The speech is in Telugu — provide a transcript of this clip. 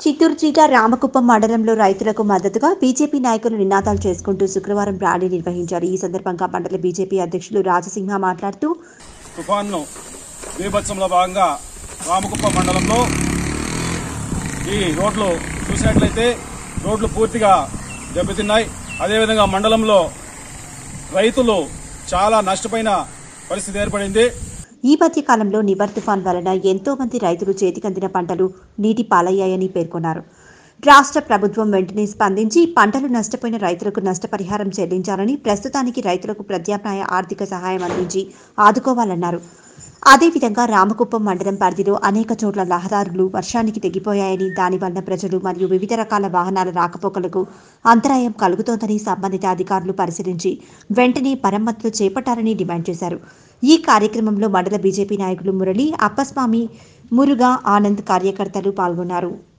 చిత్తూరు జిల్లా రామకుప్పం మండలంలో రైతులకు మద్దతుగా బీజేపీ నాయకులు నినాదాలు చేసుకుంటూ శుక్రవారం ర్యాలీ నిర్వహించారు ఈ సందర్భంగా మండల బీజేపీ అధ్యక్షులు రాజసింహ మాట్లాడుతూ తుఫాన్ను బీభత్సంలో భాగంగా రామకుప్పం మండలంలో ఈ రోడ్లు చూసినట్లయితే రోడ్లు పూర్తిగా దెబ్బతిన్నాయి అదేవిధంగా మండలంలో రైతులు చాలా నష్టపోయిన పరిస్థితి ఏర్పడింది ఈ మధ్య కాలంలో నివర్ తుఫాన్ వలన ఎంతో మంది రైతులు చేతికందిన పంటలు నీటి పాలయ్యాయని పేర్కొన్నారు రాష్ట్ర ప్రభుత్వం వెంటనే స్పందించి పంటలు నష్టపోయిన రైతులకు నష్టపరిహారం చెల్లించాలని ప్రస్తుతానికి రైతులకు ప్రత్యామ్నాయ ఆర్థిక సహాయం అందించి ఆదుకోవాలన్నారు అదేవిధంగా రామకుప్పం మండలం పరిధిలో అనేక చోట్ల రహదారులు వర్షానికి తెగిపోయాయని దానివల్ల ప్రజలు మరియు వివిధ రకాల వాహనాల రాకపోకలకు అంతరాయం కలుగుతోందని సంబంధిత అధికారులు పరిశీలించి వెంటనే మరమ్మతులు చేపట్టాలని డిమాండ్ చేశారు ఈ కార్యక్రమంలో మండల బీజేపీ నాయకులు మురళి అప్పస్వామి మురుగా ఆనంద్ కార్యకర్తలు పాల్గొన్నారు